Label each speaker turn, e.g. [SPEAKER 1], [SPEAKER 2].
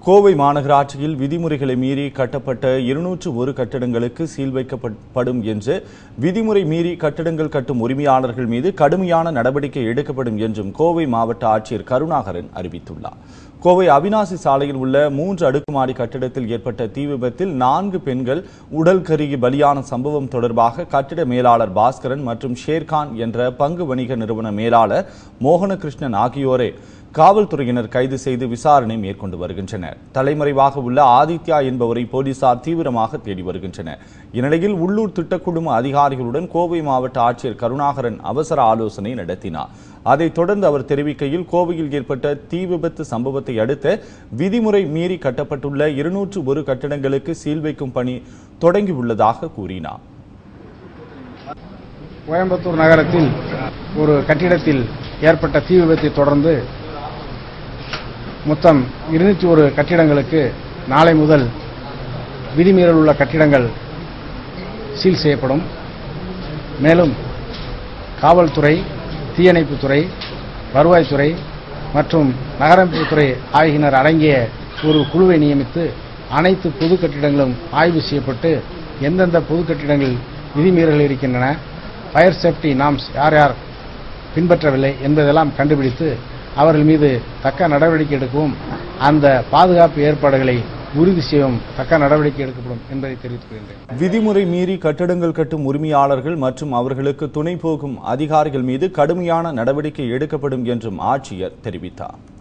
[SPEAKER 1] கோவை மாநகராட்சியில் விதிமுறைகளை மீறி கட்டப்பட்ட இருநூற்று ஒரு கட்டடங்களுக்கு சீல் வைக்கப்படும் என்று விதிமுறை மீறி கட்டடங்கள் கட்டும் உரிமையாளர்கள் மீது கடுமையான நடவடிக்கை எடுக்கப்படும் என்றும் கோவை மாவட்ட ஆட்சியர் கருணாகரன் அறிவித்துள்ளார் கோவை அவினாசி சாலையில் உள்ள மூன்று அடுக்குமாடி கட்டிடத்தில் ஏற்பட்ட தீ விபத்தில் நான்கு பெண்கள் உடல் கருகி பலியான சம்பவம் தொடர்பாக கட்டிட மேலாளர் பாஸ்கரன் மற்றும் ஷேர்கான் என்ற பங்கு வணிக நிறுவன மேலாளர் மோகனகிருஷ்ணன் ஆகியோரை காவல்துறையினர் கைது செய்து விசாரணை மேற்கொண்டு வருகின்றனர் தலைமறைவாக உள்ள ஆதித்யா என்பவரை போலீசார் தீவிரமாக தேடி வருகின்றனர் இந்நிலையில் உள்ளூர் திட்டக்குழும அதிகாரிகளுடன் கோவை மாவட்ட ஆட்சியர் கருணாகரன் அவசர ஆலோசனை நடத்தினார் அதைத் தொடர்ந்து அவர் தெரிவிக்கையில் கோவையில் ஏற்பட்ட தீ விபத்து சம்பவத்தை அடுத்து விதிமுறை மீறி கட்டப்பட்டுள்ள இருநூற்று ஒரு கட்டடங்களுக்கு சீல் வைக்கும் பணி தொடங்கியுள்ளதாக கூறினார்
[SPEAKER 2] கோயம்புத்தூர் நகரத்தில் ஒரு கட்டிடத்தில் ஏற்பட்ட தீ விபத்தை தொடர்ந்து மொத்தம் இருநூற்றி ஒரு கட்டிடங்களுக்கு நாளை முதல் விதிமீறல் உள்ள கட்டிடங்கள் சீல் செய்யப்படும் மேலும் காவல்துறை தீயணைப்புத்துறை வருவாய்த்துறை மற்றும் நகரமைப்புத்துறை ஆகியனர் அடங்கிய ஒரு குழுவை நியமித்து அனைத்து பொது கட்டிடங்களும் ஆய்வு செய்யப்பட்டு எந்தெந்த பொது கட்டிடங்கள் விதிமீறல்கள் இருக்கின்றன ஃபயர் சேஃப்டி நாம்ஸ் யார் யார் பின்பற்றவில்லை என்பதெல்லாம் கண்டுபிடித்து அவர்கள் மீது தக்க நடவடிக்கை எடுக்கவும் அந்த பாதுகாப்பு ஏற்பாடுகளை உறுதி செய்யவும் தக்க நடவடிக்கை எடுக்கப்படும் என்பதை தெரிவித்துக் கொள்கின்றேன்
[SPEAKER 1] விதிமுறை மீறி கட்டடங்கள் கட்டும் உரிமையாளர்கள் மற்றும் அவர்களுக்கு துணை போகும் அதிகாரிகள் மீது கடுமையான நடவடிக்கை எடுக்கப்படும் என்றும் ஆட்சியர் தெரிவித்தார்